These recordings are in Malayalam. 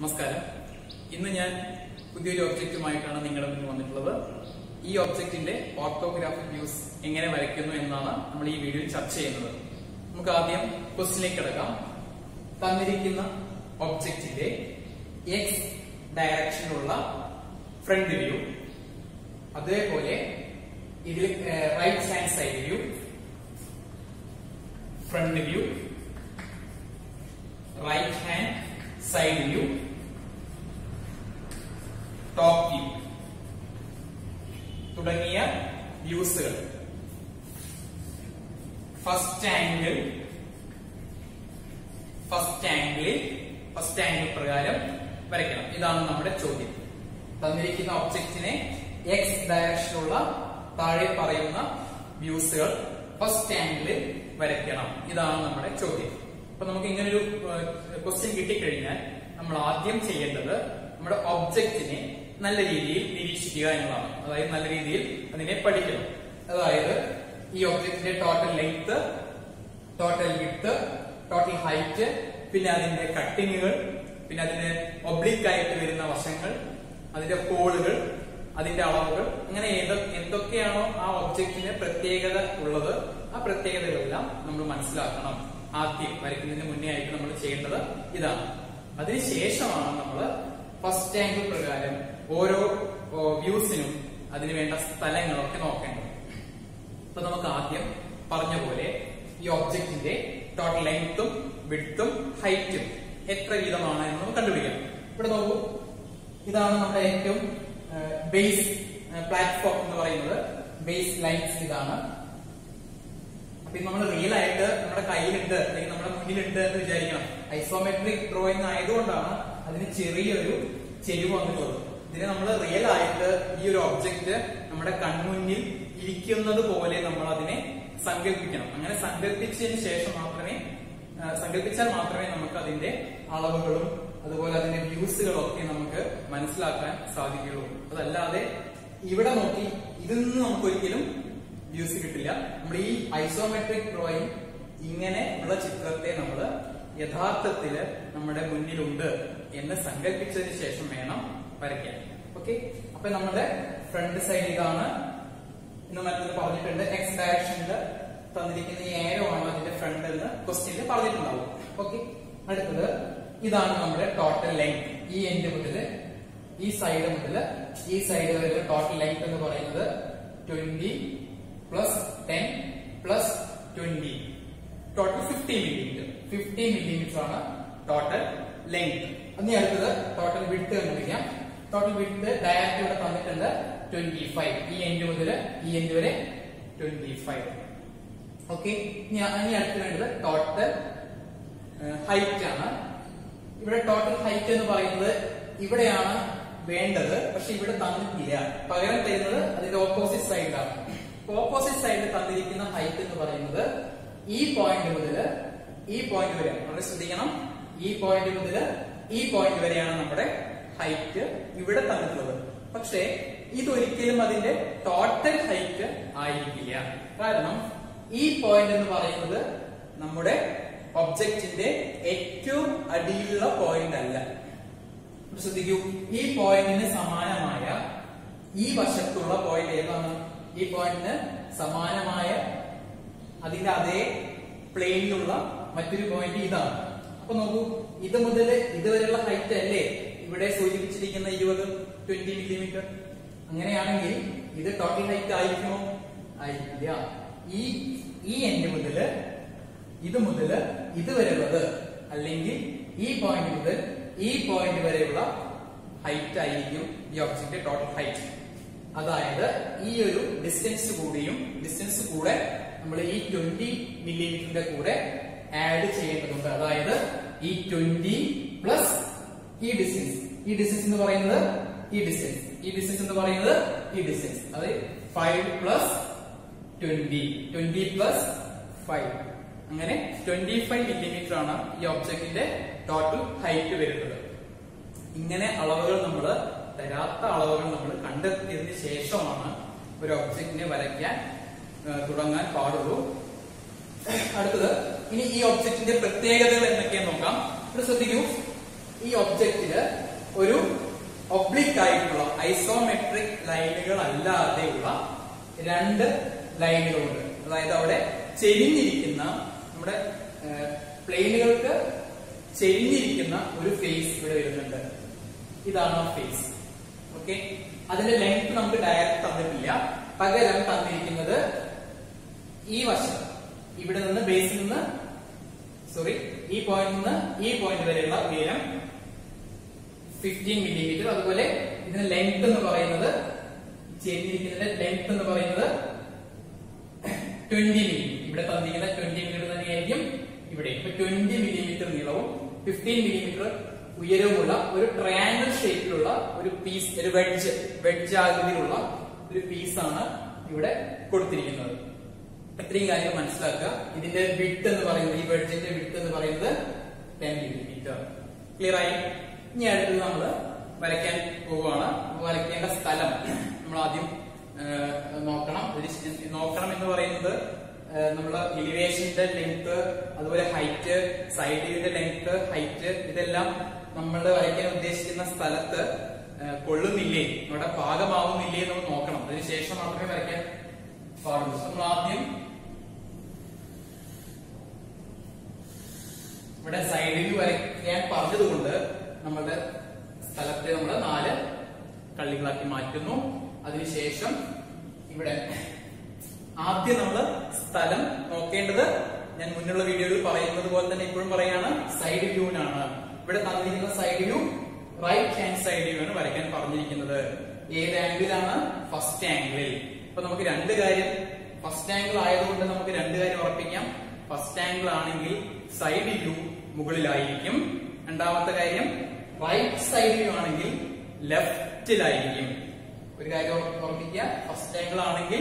നമസ്കാരം ഇന്ന് ഞാൻ പുതിയൊരു ഒബ്ജക്റ്റുമായിട്ടാണ് നിങ്ങളുടെ മുന്നിൽ വന്നിട്ടുള്ളത് ഈ ഒബ്ജക്റ്റിന്റെ ഓർത്തോഗ്രാഫിക് വ്യൂസ് എങ്ങനെ വരയ്ക്കുന്നു എന്നാണ് നമ്മൾ ഈ വീഡിയോയിൽ ചർച്ച ചെയ്യുന്നത് നമുക്ക് ആദ്യം ക്വസ്റ്റിലേക്ക് കിടക്കാം തന്നിരിക്കുന്ന ഒബ്ജക്റ്റിന്റെ എക്സ് ഡയറക്ഷനിലുള്ള ഫ്രണ്ട് വ്യൂ അതേപോലെ ഇതിൽ right hand side view front view right hand side view top view തുടങ്ങിയ വ്യൂസുകൾ ഫസ്റ്റ് ആംഗിൾ ഫസ്റ്റ് ആംഗിളിൽ ഫസ്റ്റ് ആംഗിൾ പ്രകാരം വരയ്ക്കണം ഇതാണ് നമ്മുടെ ചോദ്യം തന്നിരിക്കുന്ന ഒബ്ജക്റ്റിനെ എക്സ് ഡയറക്ഷനുള്ള താഴെ പറയുന്ന വ്യൂസുകൾ ഫസ്റ്റ് ആംഗിളിൽ വരയ്ക്കണം ഇതാണ് നമ്മുടെ ചോദ്യം അപ്പൊ നമുക്ക് ഇങ്ങനൊരു ക്വസ്റ്റ്യൻ കിട്ടിക്കഴിഞ്ഞാൽ നമ്മൾ ആദ്യം ചെയ്യേണ്ടത് നമ്മുടെ ഒബ്ജക്റ്റിനെ നല്ല രീതിയിൽ നിരീക്ഷിക്കുക എന്നതാണ് അതായത് നല്ല രീതിയിൽ അതിനെ പഠിക്കണം അതായത് ഈ ഒബ്ജക്റ്റിന്റെ total length total width total height പിന്നെ അതിന്റെ കട്ടിങ്ങുകൾ പിന്നെ അതിന് ഒബ്ലിക് ആയിട്ട് വരുന്ന വശങ്ങൾ അതിന്റെ കോളുകൾ അതിന്റെ അളവുകൾ അങ്ങനെ ഏത് എന്തൊക്കെയാണോ ആ ഒബ്ജക്റ്റിന് പ്രത്യേകത ഉള്ളത് ആ പ്രത്യേകതകളെല്ലാം നമ്മൾ മനസ്സിലാക്കണം ആദ്യം വരയ്ക്കുന്നതിന് മുന്നേ ആയിട്ട് നമ്മൾ ചെയ്യേണ്ടത് ഇതാണ് അതിനുശേഷമാണ് നമ്മൾ ഫസ്റ്റ് ആംഗിൾ പ്രകാരം ഓരോ വ്യൂസിനും അതിന് വേണ്ട സ്ഥലങ്ങളൊക്കെ നോക്കേണ്ടത് അപ്പൊ നമുക്ക് ആദ്യം പറഞ്ഞ പോലെ ഈ ഒബ്ജക്റ്റിന്റെ ടോട്ടൽ ലെങ്ത്തും വിഡ്ത്തും ഹൈറ്റും എത്ര വീതമാണ് എന്ന് നമുക്ക് കണ്ടുപിടിക്കാം ഇവിടെ നോക്കൂ ഇതാണ് നമ്മുടെ ഏറ്റവും ബേസ് പ്ലാറ്റ്ഫോം എന്ന് പറയുന്നത് ബേസ് ലൈൻസ് ഇതാണ് അപ്പൊ ഇത് നമ്മൾ റിയൽ ആയിട്ട് നമ്മുടെ കയ്യിലുണ്ട് അല്ലെങ്കിൽ നമ്മുടെ മുന്നിലുണ്ട് എന്ന് വിചാരിക്കണം ഐസോമെട്രിക് ഡ്രോയിങ് ആയതുകൊണ്ടാണ് അതിന് ചെറിയൊരു ചെരിവ് വന്നിട്ടുള്ളത് ഇതിനെ നമ്മൾ റിയൽ ആയിട്ട് ഈ ഒരു ഒബ്ജക്റ്റ് നമ്മുടെ കൺമുന്നിൽ ഇരിക്കുന്നത് പോലെ നമ്മൾ അതിനെ സങ്കല്പിക്കണം അങ്ങനെ സങ്കല്പിച്ചതിന് ശേഷം മാത്രമേ ആ, സങ്കല്പിച്ചാൽ മാത്രമേ നമുക്ക് അതിന്റെ അളവുകളും അതുപോലെ അതിന്റെ വ്യൂസുകളും ഒക്കെ നമുക്ക് മനസ്സിലാക്കാൻ സാധിക്കുകയുള്ളൂ അതല്ലാതെ ഇവിടെ നോക്കി ഇതിൽ നിന്ന് നമുക്ക് ഒരിക്കലും വ്യൂസ് കിട്ടില്ല നമ്മൾ ഈ ഐസോമെട്രിക് ഡ്രോയിങ് ഇങ്ങനെ ഉള്ള ചിത്രത്തെ നമ്മൾ യഥാർത്ഥത്തില് നമ്മുടെ മുന്നിലുണ്ട് എന്ന് സങ്കല്പിച്ചതിന് ശേഷം വേണം വരയ്ക്കാൻ ഓക്കെ അപ്പൊ നമ്മുടെ ഫ്രണ്ട് സൈഡ് ഇതാണ് ഇന്ന് മറ്റൊന്ന് പറഞ്ഞിട്ടുണ്ട് എക്സ് ഡയറക്ഷനിൽ തന്നിരിക്കുന്ന ഈ ഏരോ ആണ് അതിന്റെ ഫ്രണ്ട് എന്ന് ക്വസ്റ്റ്യനിൽ പറഞ്ഞിട്ടുണ്ടാവും ഓക്കെ അടുത്തത് ഇതാണ് നമ്മുടെ ടോട്ടൽ ലെങ്ത് ഈ എൻഡ് മുതൽ ഈ സൈഡ് മുതൽ ഈ സൈഡ് വരെയുള്ള ടോട്ടൽ ലെങ്ത് എന്ന് പറയുന്നത് twenty plus ten plus twenty total fifty millimetre fifty millimetre ആണ് ടോട്ടൽ ലെങ്ത് ഇനി അടുത്തത് ടോട്ടൽ വിഡ്ത്ത് കണ്ടുപിടിക്കാം ടോട്ടൽ വിഡ്ത്ത് ഡയറക്റ്റ് ഇവിടെ തന്നിട്ടുണ്ട് ട്വന്റി ഫൈവ് ഈ എൻഡ് മുതൽ ഈ എൻഡ് വരെ ട്വന്റി ഫൈവ് ഓക്കെ ഇനി ഇനി അടുത്ത് വേണ്ടത് ടോട്ടൽ ഹൈറ്റ് ആണ് ഇവിടെ ടോട്ടൽ ഹൈറ്റ് എന്ന് പറയുന്നത് ഇവിടെയാണ് വേണ്ടത് പക്ഷെ ഇവിടെ തന്നിട്ടില്ല പകരം തരുന്നത് അതിന്റെ ഓപ്പോസിറ്റ് സൈഡിലാണ് ഓപ്പോസിറ്റ് സൈഡിൽ തന്നിരിക്കുന്ന ഹൈറ്റ് എന്ന് പറയുന്നത് ഈ പോയിന്റ് മുതൽ ഈ പോയിന്റ് വരെ വളരെ ശ്രദ്ധിക്കണം ഈ പോയിന്റ് മുതൽ ഈ പോയിന്റ് വരെയാണ് നമ്മുടെ ഹൈറ്റ് ഇവിടെ തന്നിട്ടുള്ളത് പക്ഷേ ഇതൊരിക്കലും അതിന്റെ ടോട്ടൽ ഹൈറ്റ് ആയിരിക്കില്ല കാരണം ഈ പോയിന്റ് എന്ന് പറയുന്നത് നമ്മുടെ ഒബ്ജക്റ്റിന്റെ ഏറ്റവും അടിയിലുള്ള പോയിന്റ് അല്ല ശ്രദ്ധിക്കൂ ഈ പോയിന്റിന് സമാനമായ ഈ വശത്തുള്ള പോയിന്റ് ഏതാണ് ഈ പോയിന്റിന് സമാനമായ അതിന്റെ അതേ പ്ലെയിനിലുള്ള മറ്റൊരു പോയിന്റ് ഇതാണ് അപ്പൊ നോക്കൂ ഇത് മുതൽ ഇതുവരെയുള്ള ഹൈറ്റ് അല്ലേ ഇവിടെ സൂചിപ്പിച്ചിരിക്കുന്ന ഇരുപത് ട്വന്റി മില്ലിമീറ്റർ അങ്ങനെയാണെങ്കിൽ ഇത് ടോട്ടൽ ഹൈറ്റ് ആയിരിക്കുമോ ആയിരിക്കില്ല ഈ ഈ എൻഡ് മുതല് ഇത് മുതല് ഇതുവരെയുള്ളത് അല്ലെങ്കിൽ ഈ പോയിന്റ് മുതൽ ഈ പോയിന്റ് വരെയുള്ള ഹൈറ്റ് ആയിരിക്കും ഈ ഒബ്ജക്റ്റ് ടോട്ടൽ ഹൈറ്റ് അതായത് ഈ ഒരു ഡിസ്റ്റൻസ് കൂടിയും ഡിസ്റ്റൻസ് കൂടെ നമ്മൾ ഈ ട്വന്റി മില്ലിമീറ്ററിന്റെ കൂടെ ആഡ് ചെയ്യേണ്ടതുണ്ട് അതായത് ഈ ട്വന്റി പ്ലസ് ഈ ഡിസ്റ്റൻസ് ഈ ഡിസ്റ്റൻസ് എന്ന് പറയുന്നത് ഈ ഡിസ്റ്റൻസ് ഈ ഡിസ്റ്റൻസ് എന്ന് പറയുന്നത് ഈ ഡിസ്റ്റൻസ് അത് five plus twenty twenty plus five അങ്ങനെ ട്വന്റി ഫൈവ് മില്ലിമീറ്റർ ആണ് ഈ ഒബ്ജക്റ്റിന്റെ ടോട്ടൽ ഹൈറ്റ് വരുന്നത് ഇങ്ങനെ അളവുകൾ നമ്മൾ തരാത്ത അളവുകൾ നമ്മൾ കണ്ടെത്തിയതിന് ശേഷമാണ് ഒരു ഒബ്ജക്റ്റിനെ വരയ്ക്കാൻ ആ, തുടങ്ങാൻ പാടുള്ളൂ അടുത്തത് ഇനി ഈ ഒബ്ജക്റ്റിന്റെ പ്രത്യേകതകൾ എന്തൊക്കെയാന്ന് നോക്കാം ഇവിടെ ശ്രദ്ധിക്കൂ ഈ ഒബ്ജക്റ്റില് ഒരു ഒബ്ലിക് ആയിട്ടുള്ള ഐസോമെട്രിക് ലൈനുകൾ അല്ലാതെയുള്ള രണ്ട് ലൈനുകളുണ്ട് അതായത് അവിടെ ചെരിഞ്ഞിരിക്കുന്ന നമ്മുടെ പ്ലെയിനുകൾക്ക് ചെരിഞ്ഞിരിക്കുന്ന ഒരു ഫേസ് ഇവിടെ വരുന്നുണ്ട് ഇതാണ് ആ ഫേസ് ഓക്കെ അതിന്റെ ലെങ്ത് നമുക്ക് ഡയറക്റ്റ് തന്നിട്ടില്ല പകരം തന്നിരിക്കുന്നത് ഈ വശം ഇവിടെ നിന്ന് ബേസിൽ നിന്ന് സോറി ഈ പോയിന്റ് നിന്ന് ഈ പോയിന്റ് വരെയുള്ള ഉയരം ഫിഫ്റ്റീൻ മില്ലിമീറ്റർ അതുപോലെ ഇതിന്റെ ലെങ്ത് എന്ന് പറയുന്നത് ചെരിഞ്ഞിരിക്കുന്നതിന്റെ ലെങ്ത് എന്ന് പറയുന്നത് ട്വന്റി മില്ലിമീറ്റർ ഇവിടെ തന്നിരിക്കുന്ന ട്വന്റി മില്ലിമീറ്റർ തന്നെയായിരിക്കും ഇവിടെ ഇപ്പൊ ട്വന്റി മില്ലിമീറ്റർ നീളവും ഫിഫ്റ്റീൻ മില്ലിമീറ്റർ ഉയരവുമുള്ള ഒരു ട്രയാങ്കിൾ ഷേപ്പിലുള്ള ഒരു പീസ് ഒരു വെഡ്ജ് വെഡ്ജ് ആകൃതിയിലുള്ള ഒരു പീസാണ് ഇവിടെ കൊടുത്തിരിക്കുന്നത് ഇത്രയും കാര്യങ്ങൾ മനസ്സിലാക്കുക ഇതിന്റെ വിട്ട് എന്ന് പറയുന്നത് ഈ വെഡ്ജിന്റെ വിട്ട് എന്ന് പറയുന്നത് ടെൻ മില്ലിമീറ്റർ ക്ലിയർ ആയി ഇനി അടുത്തത് നമ്മൾ വരയ്ക്കാൻ പോവുകയാണ് അപ്പൊ വരയ്ക്കേണ്ട സ്ഥലം നമ്മൾ ആദ്യം ആ, നോക്കണം ഒരു ശ- നോക്കണം എന്ന് പറയുന്നത് നമ്മൾ എലിവേഷന്റെ ലെങ്ത് അതുപോലെ ഹൈറ്റ് സൈഡ് വ്യൂവിന്റെ ലെങ്ത് ഹൈറ്റ് ഇതെല്ലാം നമ്മൾ വരയ്ക്കാൻ ഉദ്ദേശിക്കുന്ന സ്ഥലത്ത് ആ, കൊള്ളുന്നില്ലേ അവിടെ പാകമാവുന്നില്ലേ എന്ന് നമ്മൾ നോക്കണം അതിനുശേഷം മാത്രമേ വരയ്ക്കാൻ പാടുള്ളൂ നമ്മൾ ആദ്യം ഇവിടെ സൈഡ് വ്യൂ വരയ്ക്കാൻ പറഞ്ഞതുകൊണ്ട് നമ്മുടെ സ്ഥലത്തെ നമ്മൾ നാല് കള്ളികളാക്കി മാറ്റുന്നു അതിനുശേഷം ഇവിടെ ആദ്യം നമ്മൾ സ്ഥലം നോക്കേണ്ടത് ഞാൻ മുന്നുള്ള വീഡിയോയിൽ പറയുന്നത് പോലെ തന്നെ ഇപ്പോഴും പറയാണ് സൈഡ് വ്യൂവിനാണ് ഇവിടെ തന്നിരിക്കുന്ന side view right hand side view ആണ് വരയ്ക്കാൻ പറഞ്ഞിരിക്കുന്നത് ഏത് ആംഗിളാണ് ഫസ്റ്റ് ആംഗിളിൽ ഇപ്പൊ നമുക്ക് രണ്ട് കാര്യം ഫസ്റ്റ് ആംഗിൾ ആയതുകൊണ്ട് നമുക്ക് രണ്ട് കാര്യം ഉറപ്പിക്കാം ഫസ്റ്റ് ആംഗിൾ ആണെങ്കിൽ സൈഡ് വ്യൂ മുകളിലായിരിക്കും രണ്ടാമത്തെ കാര്യം റൈറ്റ് സൈഡ് വ്യൂ ആണെങ്കിൽ ലെഫ്റ്റിലായിരിക്കും ഒരു കാര്യം ഓർമ്മിക്കുക ഫസ്റ്റ് ആംഗിൾ ആണെങ്കിൽ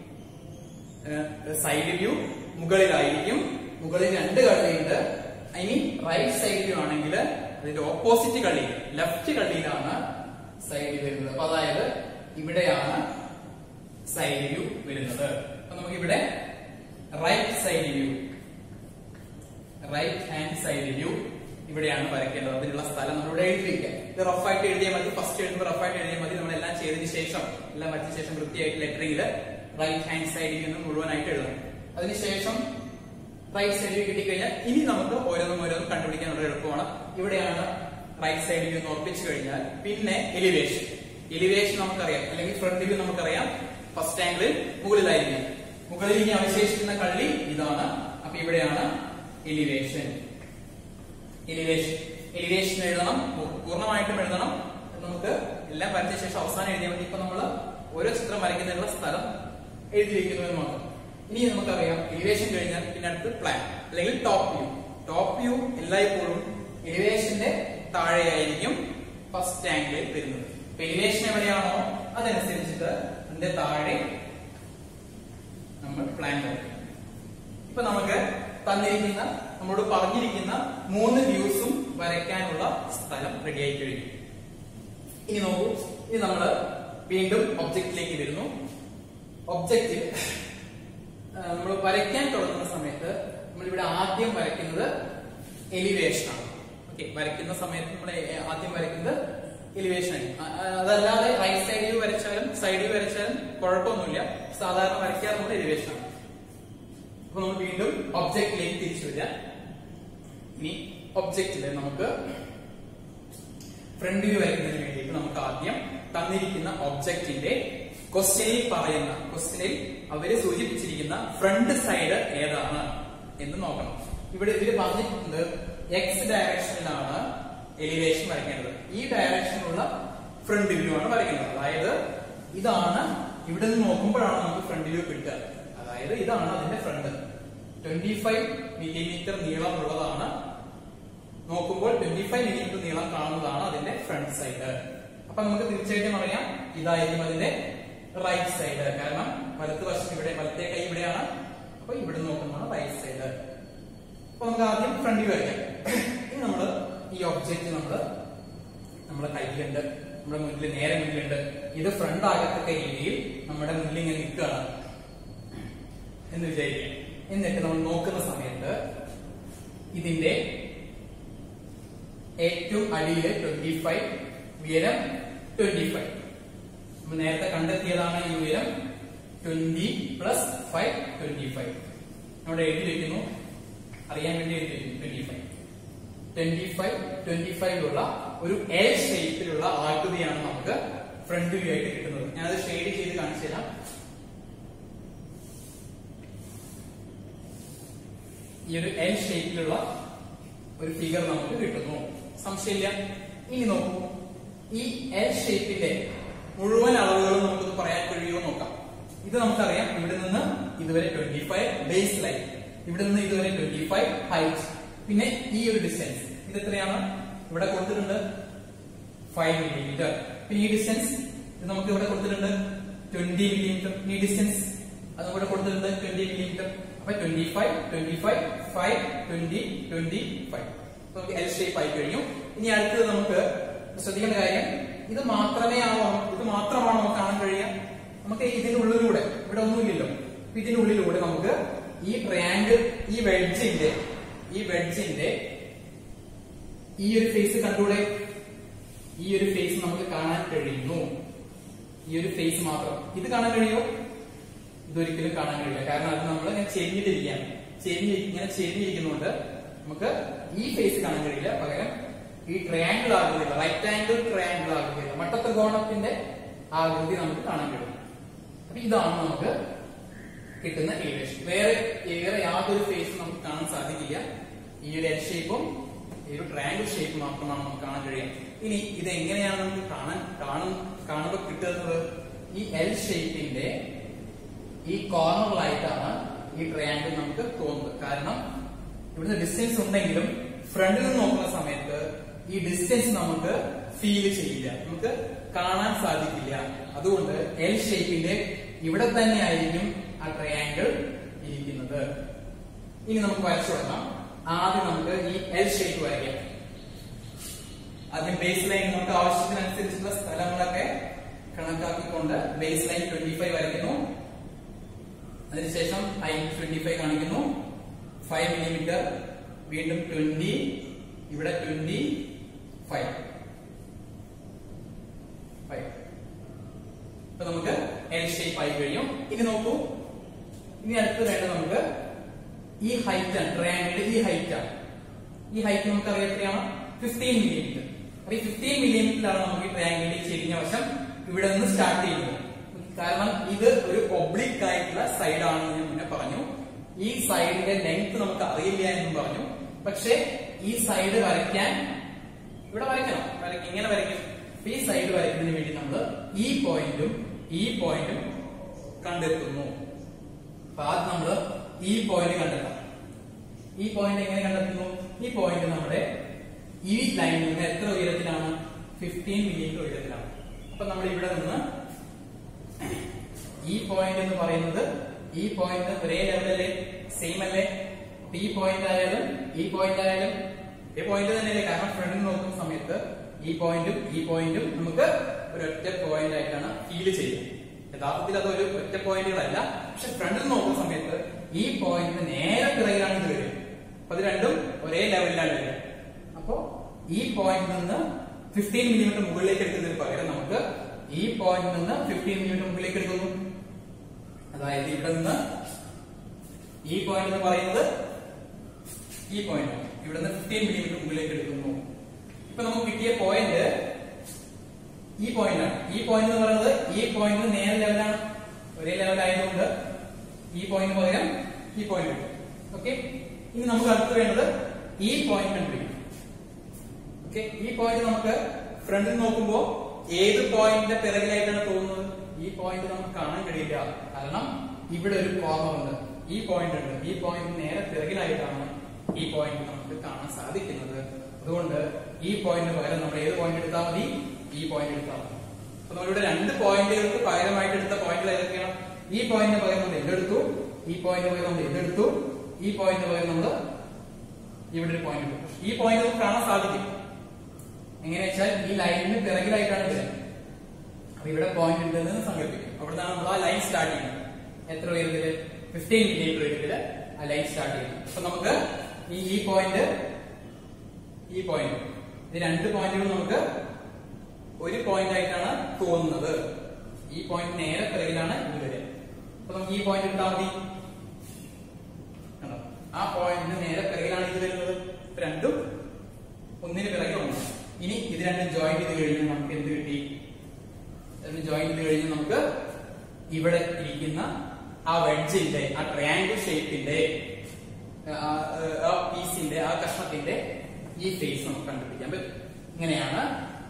സൈഡ് വ്യൂ മുകളിലായിരിക്കും മുകളിൽ രണ്ട് കള്ളിയുണ്ട് ഇനി റൈറ്റ് സൈഡ് വ്യൂ ആണെങ്കിൽ അതിന്റെ ഓപ്പോസിറ്റ് കള്ളി ലെഫ്റ്റ് കള്ളിയിലാണ് സൈഡ് വരുന്നത് അപ്പൊ അതായത് ഇവിടെയാണ് സൈഡ് വ്യൂ വരുന്നത് അപ്പൊ നമുക്ക് ഇവിടെ right side view right hand side view ഇവിടെയാണ് വരയ്ക്കേണ്ടത് അതിനുള്ള സ്ഥലം നമ്മൾ ഇവിടെ എഴുതി വെക്കുക ഇത് റഫായിട്ട് എഴുതിയാൽ മതി ഫസ്റ്റ് എഴുതുമ്പോൾ റഫായിട്ട് എഴുതിയാൽ മതി നമ്മൾ എല്ലാം ചെയ്തതിന് ശേഷം എല്ലാം വരച്ച ശേഷം വൃത്തിയായിട്ട് ലെറ്ററിംഗിൽ റൈറ്റ് ഹാൻഡ് സൈഡിൽ നിന്ന് മുഴുവനായിട്ട് എഴുതണം അതിനുശേഷം റൈറ്റ് സൈഡിൽ കിട്ടിക്കഴിഞ്ഞാൽ ഇനി നമുക്ക് ഓരോന്നും ഓരോന്നും കണ്ടുപിടിക്കാൻ വളരെ എളുപ്പമാണ് ഇവിടെയാണ് റൈറ്റ് സൈഡിൽ നിന്ന് ഉറപ്പിച്ചു കഴിഞ്ഞാൽ പിന്നെ എലിവേഷൻ എലിവേഷൻ നമുക്കറിയാം അല്ലെങ്കിൽ ഫ്രണ്ട് വ്യൂ നമുക്കറിയാം ഫസ്റ്റ് ആംഗിളിൽ മുകളിലായിരിക്കും മുകളിൽ ഇനി അവശേഷിക്കുന്ന കള്ളി ഇതാണ് അപ്പൊ ഇവിടെയാണ് എലിവേഷൻ എലിവേഷൻ എലിവേഷൻ എഴുതണം പൂ- പൂർണ്ണമായിട്ടും എഴുതണം നമുക്ക് എല്ലാം വരച്ച ശേഷം അവസാനം എഴുതിയാൽ മതി ഇപ്പൊ നമ്മൾ ഓരോ ചിത്രം വരയ്ക്കുന്നതിനുള്ള സ്ഥലം എഴുതി വെക്കുന്നു എന്ന് മാത്രം ഇനി നമുക്കറിയാം എലിവേഷൻ കഴിഞ്ഞാൽ പിന്നെ അടുത്ത് പ്ലാൻ അല്ലെങ്കിൽ ടോപ്പ് വ്യൂ ടോപ്പ് വ്യൂ എല്ലായ്പ്പോഴും എലിവേഷന്റെ താഴെയായിരിക്കും ഫസ്റ്റ് ആംഗിളിൽ വരുന്നത് അപ്പൊ എലിവേഷൻ എവിടെയാണോ അതനുസരിച്ചിട്ട് അതിന്റെ താഴെ നമ്മൾ പ്ലാൻ വരയ്ക്കും ഇപ്പൊ നമുക്ക് തന്നിരിക്കുന്ന നമ്മളോട് പറഞ്ഞിരിക്കുന്ന മൂന്ന് വ്യൂസും വരയ്ക്കാനുള്ള സ്ഥലം റെഡിയായി കഴിഞ്ഞു ഇനി നോക്കൂ ഇനി നമ്മൾ വീണ്ടും ഒബ്ജക്റ്റിലേക്ക് വരുന്നു ഒബ്ജക്റ്റ് നമ്മൾ വരയ്ക്കാൻ തുടങ്ങുന്ന സമയത്ത് നമ്മൾ ഇവിടെ ആദ്യം വരയ്ക്കുന്നത് എലിവേഷൻ ആണ് ഓക്കെ വരയ്ക്കുന്ന സമയത്ത് നമ്മൾ ആദ്യം വരയ്ക്കുന്നത് എലിവേഷൻ ആണ് ആ, ആ, അതല്ലാതെ റൈറ്റ് സൈഡ് വ്യൂ വരച്ചാലും സൈഡ് വ്യൂ വരച്ചാലും കുഴപ്പമൊന്നുമില്ല സാധാരണ വരയ്ക്കാറ് നമ്മൾ എലിവേഷൻ ആണ് അപ്പൊ നമ്മൾ വീണ്ടും ഒബ്ജക്റ്റിലേക്ക് തിരിച്ചു വരാം ഇനി ഒബ്ജക്റ്റില് നമുക്ക് ഫ്രണ്ട് വ്യൂ വരയ്ക്കുന്നതിന് വേണ്ടിയിട്ട് നമുക്ക് ആദ്യം തന്നിരിക്കുന്ന ഒബ്ജക്റ്റിന്റെ ക്വസ്റ്റ്യനിൽ പറയുന്ന ക്വസ്റ്റ്യനിൽ അവര് സൂചിപ്പിച്ചിരിക്കുന്ന ഫ്രണ്ട് സൈഡ് ഏതാണ് എന്ന് നോക്കണം ഇവിടെ ഇതിൽ പറഞ്ഞിട്ടുണ്ട് എക്സ് ഡയറക്ഷനിലാണ് എലിവേഷൻ വരയ്ക്കേണ്ടത് ഈ ഡയറക്ഷനിലുള്ള ഫ്രണ്ട് വ്യൂ ആണ് വരയ്ക്കേണ്ടത് അതായത് ഇതാണ് ഇവിടെ നിന്ന് നോക്കുമ്പോഴാണ് നമുക്ക് ഫ്രണ്ട് വ്യൂ കിട്ടുക അതായത് ഇതാണ് അതിന്റെ ഫ്രണ്ട് ട്വന്റി ഫൈവ് മില്ലിമീറ്റർ നീളമുള്ളതാണ് നോക്കുമ്പോൾ ട്വന്റി ഫൈവ് മില്ലിമീറ്റർ നീളം കാണുന്നതാണ് അതിന്റെ ഫ്രണ്ട് സൈഡ് അപ്പൊ നമുക്ക് തീർച്ചയായിട്ടും അറിയാം ഇതായിരിക്കും അതിന്റെ റൈറ്റ് സൈഡ് കാരണം വലത്ത് വശം ഇവിടെ വലത്തെ കൈ ഇവിടെയാണ് അപ്പൊ ഇവിടെ നോക്കുന്നതാണ് റൈറ്റ് സൈഡ് അപ്പൊ നമുക്ക് ആദ്യം ഫ്രണ്ട് വ്യൂ വരയ്ക്കാം ഇനി നമ്മള് ഈ ഒബ്ജക്റ്റ് നമ്മള് നമ്മുടെ കയ്യിലുണ്ട് നമ്മുടെ മുന്നിൽ നേരെ മുന്നിലുണ്ട് ഇത് ഫ്രണ്ട് ആകത്തക്ക രീതിയിൽ നമ്മുടെ മുന്നിൽ ഇങ്ങനെ നിൽക്കുകയാണ് എന്ന് വിചാരിക്കാം എന്നിട്ട് നമ്മൾ നോക്കുന്ന സമയത്ത് ഇതിന്റെ ഏറ്റവും അടിയില് ട്വന്റി ഫൈവ് ഉയരം ട്വന്റി ഫൈവ് നമ്മൾ നേരത്തെ കണ്ടെത്തിയതാണ് ഈ ഉയരം twenty plus five twenty five നമ്മുടെ എഴുതി വെക്കുന്നു അറിയാൻ വേണ്ടി എഴുതി വെക്കുന്നു twenty five twenty five twenty ഫൈവിലുള്ള ഒരു എൽ ഷേപ്പിലുള്ള ആകൃതിയാണ് നമുക്ക് ഫ്രണ്ട് വ്യൂ ആയിട്ട് കിട്ടുന്നത് ഞാനത് ഷെയ്ഡ് ചെയ്ത് കാണിച്ചു തരാം ഈ ഒരു എൽ ഷേപ്പിലുള്ള ഒരു ഫിഗർ നമുക്ക് കിട്ടുന്നു സംശയമില്ല ഇനി നോക്കൂ ഈ എൽ ഷേപ്പിന്റെ മുഴുവൻ അളവുകളും നമുക്കൊന്ന് പറയാൻ കഴിയുമോ നോക്കാം ഇത് നമുക്കറിയാം ഇവിടെ നിന്ന് ഇതുവരെ ട്വന്റി ഫൈവ് ബേസ് ലൈൻ ഇവിടെ നിന്ന് ഇതുവരെ ട്വന്റി ഫൈവ് ഹൈറ്റ് പിന്നെ ഈ ഒരു ഡിസ്റ്റൻസ് ഇത് എത്രയാണ് ഇവിടെ കൊടുത്തിട്ടുണ്ട് ഫൈവ് മില്ലിമീറ്റർ പിന്നെ ഈ ഡിസ്റ്റൻസ് ഇത് നമുക്ക് ഇവിടെ കൊടുത്തിട്ടുണ്ട് ട്വന്റി മില്ലിമീറ്റർ ഈ ഡിസ്റ്റൻസ് അത് ഇവിടെ കൊടുത്തിട്ടുണ്ട് ട്വന്റി മില്ലിമീറ്റർ അപ്പൊ twenty five twenty five five twenty twenty five നമുക്ക് എൽ ഷേപ്പ് ആയി കഴിഞ്ഞു ഇനി അടുത്തത് നമുക്ക് ശ്രദ്ധിക്കേണ്ട കാര്യം ഇത് മാത്രമേ ആണോ ഇത് മാത്രമാണോ നമുക്ക് കാണാൻ കഴിയുക നമുക്ക് ഇതിന്റെ ഉള്ളിലൂടെ ഇവിടെ ഒന്നുമില്ലല്ലോ അപ്പൊ ഇതിന്റെ ഉള്ളിലൂടെ നമുക്ക് ഈ ട്രയാങ്കിൾ ഈ വെഡ്ജിന്റെ ഈ വെഡ്ജിന്റെ ഈ ഒരു ഫേസ് കണ്ടൂടെ ഈ ഒരു ഫേസ് നമുക്ക് കാണാൻ കഴിയുന്നു ഈ ഒരു ഫേസ് മാത്രം ഇത് കാണാൻ കഴിയോ ഇതൊരിക്കലും കാണാൻ കഴിയില്ല കാരണം അത് നമ്മൾ ഇങ്ങനെ ചെരിഞ്ഞിട്ടിരിക്കുകയാണ് ചെരിഞ്ഞ് ഇങ്ങനെ ചെരിഞ്ഞിരിക്കുന്നതുകൊണ്ട് നമുക്ക് ഈ ഫേസ് കാണാൻ കഴിയില്ല പകരം ഈ ട്രയാങ്കിൾ ആകൃതിയുള്ള റൈറ്റ് ആംഗിൾ ട്രയാങ്കിൾ ആകൃതിയുള്ള മട്ടത്രികോണത്തിന്റെ ആകൃതി നമുക്ക് കാണാൻ കഴിയും അപ്പൊ ഇതാണ് നമുക്ക് കിട്ടുന്ന ഏകദേശം വേറെ വേറെ യാതൊരു ഫേസും നമുക്ക് കാണാൻ സാധിക്കില്ല ഈ ഒരു എൽ ഷേപ്പും ഈ ഒരു ട്രയാങ്കിൾ ഷേപ്പ് മാത്രമാണ് നമുക്ക് കാണാൻ കഴിയുക ഇനി ഇത് എങ്ങനെയാണ് നമുക്ക് കാണാൻ കാണും കാണുമ്പോൾ കിട്ടുന്നത് ഈ എൽ ഷേപ്പിന്റെ ഈ കോർണറിലായിട്ടാണ് ഈ ട്രയാങ്കിൾ നമുക്ക് തോന്നുന്നത് കാരണം ഇവിടുന്ന് ഡിസ്റ്റൻസ് ഉണ്ടെങ്കിലും ഫ്രണ്ടിൽ നിന്ന് നോക്കുന്ന സമയത്ത് ഈ ഡിസ്റ്റൻസ് നമുക്ക് ഫീൽ ചെയ്യില്ല നമുക്ക് കാണാൻ സാധിക്കില്ല അതുകൊണ്ട് എൽ ഷേപ്പിന്റെ ഇവിടെ തന്നെ ആയിരിക്കും ആ ട്രയാങ്കിൾ ഇരിക്കുന്നത് ഇനി നമുക്ക് വരച്ചു തുടങ്ങാം ആദ്യം നമുക്ക് ഈ എൽ ഷേപ്പ് വരയ്ക്കാം ആദ്യം ബേസ് ലൈൻ നമുക്ക് ആവശ്യത്തിനനുസരിച്ചുള്ള സ്ഥലങ്ങളൊക്കെ കണക്കാക്കിക്കൊണ്ട് ബേസ് ലൈൻ ട്വന്റി ഫൈവ് വരയ്ക്കുന്നു അതിനുശേഷം ഹൈറ്റ് ട്വന്റി ഫൈവ് കാണിക്കുന്നു ഫൈവ് മില്ലിമീറ്റർ വീണ്ടും ട്വന്റി ഇവിടെ ട്വന്റി ഫൈവ് ഫൈവ് ഇപ്പൊ നമുക്ക് എൽ ഷേപ്പ് ആയി കഴിയും ഇനി നോക്കൂ ഇനി അടുത്ത് വേണ്ടത് നമുക്ക് ഈ ഹൈറ്റ് ആണ് ട്രയാങ്കിളിന്റെ ഈ ഹൈറ്റ് ആണ് ഈ ഹൈറ്റ് നമുക്ക് അറിയാം എത്രയാണ് ഫിഫ്റ്റീൻ മില്ലിമീറ്റർ അപ്പൊ ഈ ഫിഫ്റ്റീൻ മില്ലിമീറ്ററിലാണ് നമുക്ക് ഈ ട്രയാങ്കിളിന്റെ ചെരിഞ്ഞ വശം ഇവിടെ നിന്ന് സ്റ്റാർട്ട് ചെയ്യുന്നത് കാരണം ഇത് ഒരു ഒബ്ലിക് ആയിട്ടുള്ള സൈഡ് ആണെന്ന് ഞാൻ മുന്നേ പറഞ്ഞു ഈ സൈഡിന്റെ ലെങ്ത് നമുക്ക് അറിയില്ല എന്നും പറഞ്ഞു പക്ഷെ ഈ സൈഡ് വരയ്ക്കാൻ ഇവിടെ വരയ്ക്കണം വരയ്ക്ക ഇങ്ങനെ വരയ്ക്കും അപ്പൊ ഈ സൈഡ് വരയ്ക്കുന്നതിന് വേണ്ടി നമ്മൾ ഈ പോയിന്റും ഈ പോയിന്റും കണ്ടെത്തുന്നു അപ്പൊ ആദ്യം നമ്മൾ ഈ പോയിന്റ് കണ്ടെത്താം ഈ പോയിന്റ് എങ്ങനെ കണ്ടെത്തുന്നു ഈ പോയിന്റ് നമ്മുടെ ഈ ലൈനിൽ നിന്ന് എത്ര ഉയരത്തിലാണ് ഫിഫ്റ്റീൻ മില്ലിമീറ്റർ ഉയരത്തിലാണ് അപ്പൊ നമ്മൾ ഇവിടെ നിന്ന് ഈ പോയിന്റ് എന്ന് പറയുന്നത് ഈ പോയിന്റ് ഒരേ ലെവലല്ലേ സെയിം അല്ലേ അപ്പൊ ഈ പോയിന്റ് ആയാലും ഈ പോയിന്റ് ആയാലും ഈ പോയിന്റ് തന്നെയല്ലേ കാരണം ഫ്രണ്ടിൽ നോക്കുന്ന സമയത്ത് ഈ പോയിന്റും ഈ പോയിന്റും നമുക്ക് ഒരൊറ്റ പോയിന്റ് ആയിട്ടാണ് ഫീൽ ചെയ്യുന്നത് യഥാർത്ഥത്തിൽ അത് ഒരു ഒറ്റ പോയിന്റുകളല്ല പക്ഷെ ഫ്രണ്ടിൽ നോക്കുന്ന സമയത്ത് ഈ പോയിന്റിന് നേരെ പിറകിലാണ് ഇത് വരിക അപ്പൊ ഇത് രണ്ടും ഒരേ ലെവലിലാണ് വരിക അപ്പോ ഈ പോയിന്റിൽ നിന്ന് ഫിഫ്റ്റീൻ മില്ലിമീറ്റർ മുകളിലേക്ക് എടുക്കുന്നതിന് പകരം നമുക്ക് ഈ പോയിന്റിൽ നിന്ന് ഫിഫ്റ്റീൻ മില്ലിമീറ്റർ മുകളിലേക്ക് എടുക്കുന്നു അതായത് ഇവിടെ നിന്ന് ഈ പോയിന്റ് എന്ന് പറയുന്നത് ഈ പോയിന്റ് ഇവിടെ നിന്ന് ഫിഫ്റ്റീൻ മില്ലിമീറ്റർ മുകളിലേക്ക് എടുക്കുന്നു ഇപ്പൊ നമുക്ക് കിട്ടിയ പോയിന്റ് ഈ പോയിന്റ് ആണ് ഈ പോയിന്റ് എന്ന് പറയുന്നത് ഈ പോയിന്റ് നേരെ ലെവലാണ് ഒരേ ലെവൽ ആയതുകൊണ്ട് ഈ പോയിന്റ് പകരം ഈ പോയിന്റ് ഓക്കെ ഇനി നമുക്ക് അടുത്ത് വേണ്ടത് ഈ പോയിന്റ് കണ്ടുപിടിക്കും ഓക്കെ ഈ പോയിന്റ് നമുക്ക് ഫ്രണ്ടിൽ നോക്കുമ്പോൾ ഏത് പോയിന്റിന്റെ പിറകിലായിട്ടാണ് തോന്നുന്നത് ഈ പോയിന്റ് നമുക്ക് കാണാൻ കഴിയില്ല കാരണം ഇവിടെ ഒരു കോർണർ ഉണ്ട് ഈ പോയിന്റ് ഉണ്ട് ഈ പോയിന്റ് നേരെ പിറകിലായിട്ടാണ് ഈ പോയിന്റ് നമുക്ക് കാണാൻ സാധിക്കുന്നത് അതുകൊണ്ട് ഈ പോയിന്റ് പകരം നമ്മൾ ഏത് പോയിന്റ് എടുത്താൽ മതി ഈ പോയിന്റ് എടുത്താൽ മതി അപ്പൊ നമ്മളിവിടെ രണ്ട് പോയിന്റുകൾക്ക് പകരമായിട്ട് എടുത്ത പോയിന്റുകൾ ഏതൊക്കെയാണ് ഈ പോയിന്റ് പകരം നമ്മൾ ഇതെടുത്തു ഈ പോയിന്റ് പകരം നമ്മൾ ഇതെടുത്തു ഈ പോയിന്റ് പകരം നമ്മൾ ഇവിടെ ഒരു പോയിന്റ് എടുത്തു ഈ പോയിന്റ് നമുക്ക് കാണാൻ സാധിക്കും എങ്ങനെ വെച്ചാൽ ഈ ലൈനിന് പിറകിലായിട്ടാണ് വരുന്നത് അപ്പൊ ഇവിടെ പോയിന്റ് ഉണ്ടെന്ന് സങ്കല്പിക്കും അവിടുന്നാണ് നമ്മൾ ആ ലൈൻ സ്റ്റാർട്ട് ചെയ്യുന്നത് എത്ര ഉയരത്തില് ഫിഫ്റ്റീൻ മില്ലിമീറ്റർ ഉയരത്തില് ആ ലൈൻ സ്റ്റാർട്ട് ചെയ്യുന്നത് അപ്പൊ നമുക്ക് ഈ ഈ പോയിന്റ് ഈ പോയിന്റ് ഇത് രണ്ട് പോയിന്റുകൾ നമുക്ക് ഒരു പോയിന്റ് ആയിട്ടാണ് തോന്നുന്നത് ഈ പോയിന്റ് നേരെ പിറകിലാണ് ഇത് വരിക അപ്പൊ നമുക്ക് ഈ പോയിന്റ് എടുത്താൽ മതി കണ്ടോ? ആ പോയിന്റിന് നേരെ പിറകിലാണ് ഇത് വരുന്നത് ഇപ്പൊ രണ്ടും ഒന്നിന് പിറകെ ഒന്ന് ഇനി ഇത് രണ്ടും ജോയിന്റ് ചെയ്ത് കഴിഞ്ഞാൽ നമുക്ക് എന്ത് കിട്ടി രണ്ടും ജോയിന്റ് ചെയ്ത് കഴിഞ്ഞാൽ നമുക്ക് ഇവിടെ ഇരിക്കുന്ന ആ വെഡ്ജിന്റെ ആ ട്രയാങ്കിൾ ഷേപ്പിന്റെ ആ പീസിന്റെ ആ കഷ്ണത്തിന്റെ ഈ ഫേസ് നമുക്ക് കണ്ടുപിടിക്കാൻ പറ്റും ഇങ്ങനെയാണ്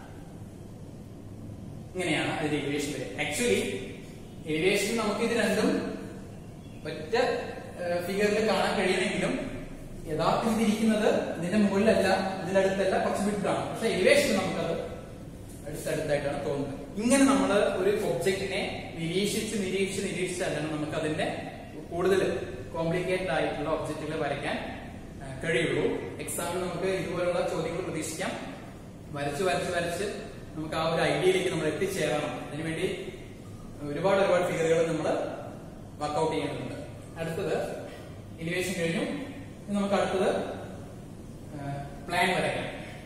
ഇങ്ങനെയാണ് അതിന്റെ എലിവേഷൻ വരിക ആക്ച്വലി എലിവേഷൻ നമുക്ക് ഇത് രണ്ടും ഒറ്റ ഫിഗറിൽ കാണാൻ കഴിയണമെങ്കിലും യഥാർത്ഥത്തിൽ ഇതിരിക്കുന്നത് ഇതിന്റെ മുകളിലല്ല ഇതിന്റെ അടുത്തല്ല കുറച്ച് വിട്ടാണ് പക്ഷെ എലിവേഷൻ നമുക്കത് അടുത്തടുത്തായിട്ടാണ് തോന്നുന്നത് ഇങ്ങനെ നമ്മൾ ഒരു ഒബ്ജക്റ്റിനെ നിരീക്ഷിച്ച് നിരീക്ഷിച്ച് നിരീക്ഷിച്ചാലാണ് നമുക്ക് അതിന്റെ കൂടുതൽ കോംപ്ലിക്കേറ്റഡ് ആയിട്ടുള്ള ഒബ്ജക്റ്റുകൾ വരയ്ക്കാൻ ആ, കഴിയുള്ളൂ എക്സാമിൽ നമുക്ക് ഇതുപോലുള്ള ചോദ്യങ്ങൾ പ്രതീക്ഷിക്കാം വരച്ച് വരച്ച് വരച്ച് നമുക്ക് ആ ഒരു ഐഡിയയിലേക്ക് നമ്മൾ എത്തിച്ചേരണം അതിനുവേണ്ടി ഒരുപാട് ഒരുപാട് ഫിഗറുകൾ നമ്മൾ വർക്ക്ഔട്ട് ചെയ്യേണ്ടതുണ്ട് അടുത്തത് ഇലിവേഷൻ കഴിഞ്ഞു ഇനി നമുക്ക് അടുത്തത് പ്ലാൻ വരയ്ക്കാം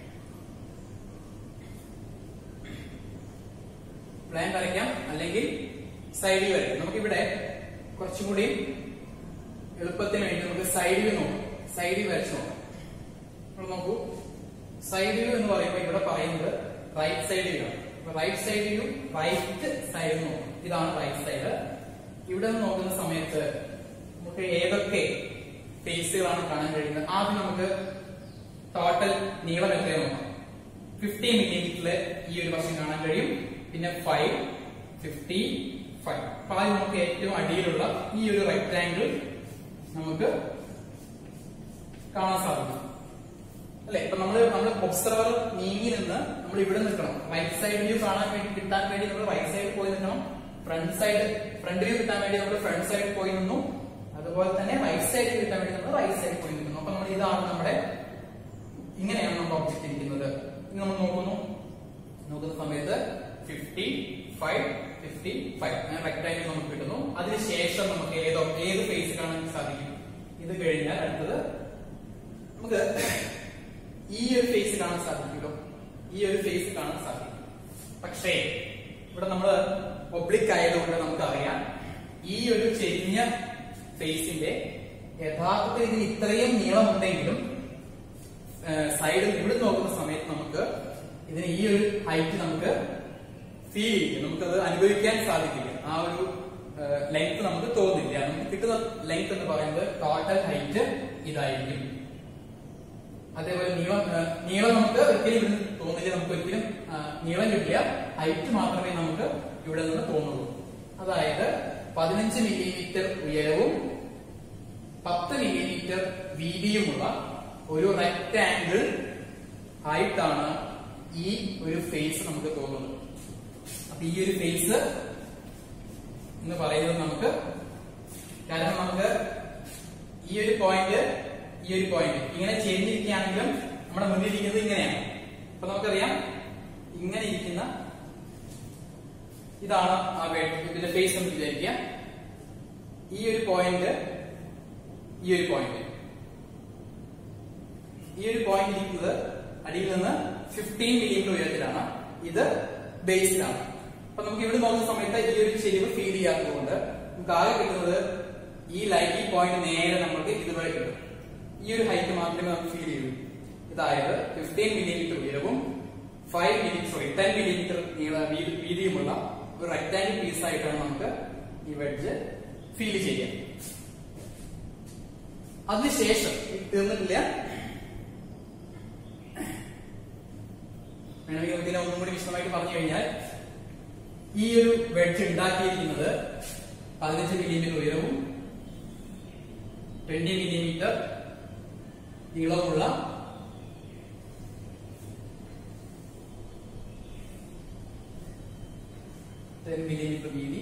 പ്ലാൻ വരയ്ക്കാം അല്ലെങ്കിൽ സൈഡിൽ വരയ്ക്കാം നമുക്കിവിടെ കുറച്ചും കൂടി എളുപ്പത്തിന് വേണ്ടി നമുക്ക് സൈഡിൽ നോക്കാം സൈഡിൽ വരച്ച് നോക്കാം അപ്പോൾ നോക്കൂ സൈഡ് വ്യൂ എന്ന് പറയുമ്പോൾ ഇവിടെ പറയുന്നത് റൈറ്റ് സൈഡ് വ്യൂ ആണ് right side view right side നോക്കും ഇതാണ് റൈറ്റ് സൈഡ് ഇവിടെ നിന്ന് നോക്കുന്ന സമയത്ത് നമുക്ക് ഏതൊക്കെ ഫേസുകളാണ് കാണാൻ കഴിയുന്നത് ആദ്യം നമുക്ക് ടോട്ടൽ നീളം എത്രയാണ് നോക്കാം ഫിഫ്റ്റി മില്ലിമീറ്ററിൽ ഈ ഒരു വശം കാണാൻ കഴിയും പിന്നെ ഫൈവ് ഫിഫ്റ്റി ഫൈവ് അപ്പൊ ആദ്യം നമുക്ക് ഏറ്റവും അടിയിലുള്ള ഈ ഒരു റെക്ടാംഗിൾ നമുക്ക് കാണാൻ സാധിക്കും അല്ലെ ഇപ്പൊ നമ്മള് നമ്മൾ ഒബ്സർവർ നീങ്ങി നിന്ന് നമ്മൾ ഇവിടെ നിൽക്കണം റൈറ്റ് സൈഡ് വ്യൂ കാണാൻ വേണ്ടി കിട്ടാൻ വേണ്ടി നമ്മൾ റൈറ്റ് സൈഡിൽ പോയി നിൽക്കണം ഫ്രണ്ട് സൈഡ് ഫ്രണ്ട് വ്യൂ കിട്ടാൻ വേണ്ടി നമ്മൾ ഫ്രണ്ട് സൈഡിൽ പോയി നിന്നു അതുപോലെ തന്നെ റൈറ്റ് സൈഡിൽ കിട്ടാൻ വേണ്ടി നമ്മൾ റൈറ്റ് സൈഡിൽ പോയി നിൽക്കുന്നു അപ്പൊ നമ്മൾ ഇതാണ് നമ്മുടെ ഇങ്ങനെയാണ് നമ്മുടെ ഒബ്ജക്റ്റ് ഇരിക്കുന്നത് ഇനി നമ്മൾ നോക്കുന്നു നോക്കുന്ന സമയത്ത് ഫിഫ്റ്റി ഫൈവ് ഫിഫ്റ്റി ഫൈവ് അങ്ങനെ റെക്ടാങ്കിൾ നമുക്ക് കിട്ടുന്നു അതിനുശേഷം നമുക്ക് ഏതോ ഏത് ഫേസ് കാണാൻ സാധിക്കും ഇത് കഴിഞ്ഞാൽ അടുത്തത് നമുക്ക് ഈ ഒരു ഫേസ് കാണാൻ സാധിക്കുമല്ലോ ഈ ഒരു ഫേസ് കാണാൻ സാധിക്കും പക്ഷേ ഇവിടെ നമ്മൾ ഒബ്ലിക് ആയതുകൊണ്ട് നമുക്കറിയാം ഈ ഒരു ചെരിഞ്ഞ ഫേസിന്റെ യഥാർത്ഥത്തിൽ ഇതിന് ഇത്രയും നീളമുണ്ടെങ്കിലും സൈഡിൽ ഇവിടെ നോക്കുന്ന സമയത്ത് നമുക്ക് ഇതിന് ഈ ഒരു ഹൈറ്റ് നമുക്ക് ഫീൽ ചെയ്യും നമുക്കത് അനുഭവിക്കാൻ സാധിക്കില്ല ആ ഒരു ലെങ്ത് നമുക്ക് തോന്നില്ല നമുക്ക് കിട്ടുന്ന ലെങ്ത് എന്ന് പറയുന്നത് ടോട്ടൽ ഹൈറ്റ് ഇതായിരിക്കും അതേപോലെ നീളം ആ, നീളം നമുക്ക് ഒരിക്കലും ഇവിടെ നിന്ന് തോന്നില്ല നമുക്ക് ഒരിക്കലും ആ, നീളം കിട്ടില്ല ഹൈറ്റ് മാത്രമേ നമുക്ക് ഇവിടെ നിന്ന് തോന്നുള്ളൂ അതായത് പതിനഞ്ച് മില്ലിമീറ്റർ ഉയരവും പത്ത് മില്ലിമീറ്റർ വീതിയുമുള്ള ഒരു റെക്ടാംഗിൾ ആയിട്ടാണ് ഈ ഒരു ഫേസ് നമുക്ക് തോന്നുന്നത് അപ്പൊ ഈ ഒരു ഫേസ് എന്ന് പറയുന്നത് നമുക്ക് കാരണം നമുക്ക് ഈ ഒരു പോയിന്റ് ഈ ഒരു പോയിന്റ് ഇങ്ങനെ ചെരിഞ്ഞിരിക്കുകയാണെങ്കിലും നമ്മുടെ മുന്നിൽ ഇരിക്കുന്നത് ഇങ്ങനെയാണ് അപ്പൊ നമുക്കറിയാം ഇങ്ങനെ ഇരിക്കുന്ന ഇതാണ് ആ വേ- ഇതിന്റെ ഫേസ് എന്ന് വിചാരിക്കുക ഈ ഒരു പോയിന്റ് ഈ ഒരു പോയിന്റ് ഈ ഒരു പോയിന്റ് ഇരിക്കുന്നത് അടിയിൽ നിന്ന് ഫിഫ്റ്റീൻ മില്ലിമീറ്റർ ഉയരത്തിലാണ് ഇത് ബേസിലാണ് അപ്പൊ നമുക്ക് ഇവിടെ നോക്കുന്ന സമയത്ത് ഈ ഒരു ചെരിവ് ഫീൽ ചെയ്യാത്തതുകൊണ്ട് നമുക്ക് ആകെ കിട്ടുന്നത് ഈ ലൈൻ ഈ പോയിന്റ് നേരെ നമുക്ക് ഇതുവരെ കിട്ടും ഈ ഒരു ഹൈറ്റ് മാത്രമേ നമുക്ക് ഫീൽ ചെയ്യൂ ഇതായത് ഫിഫ്റ്റീൻ മില്ലിമീറ്റർ ഉയരവും five millimetre sorry ten millimetre നീള വീതി- വീതിയുമുള്ള ഒരു റെക്ടാങ്കിൾ പീസ് ആയിട്ടാണ് നമുക്ക് ഈ വെഡ്ജ് ഫീൽ ചെയ്യുക അതിനുശേഷം ഇത് തീർന്നിട്ടില്ല വേണമെങ്കിൽ നമുക്ക് ഇതിനെ ഒന്നും കൂടി വിശദമായിട്ട് പറഞ്ഞു കഴിഞ്ഞാൽ ഈ ഒരു വെഡ്ജ് ഉണ്ടാക്കിയിരിക്കുന്നത് പതിനഞ്ച് മില്ലിമീറ്റർ ഉയരവും ട്വന്റി മില്ലിമീറ്റർ നീളമുള്ള ടെൻ മില്ലിമീറ്റർ വീതി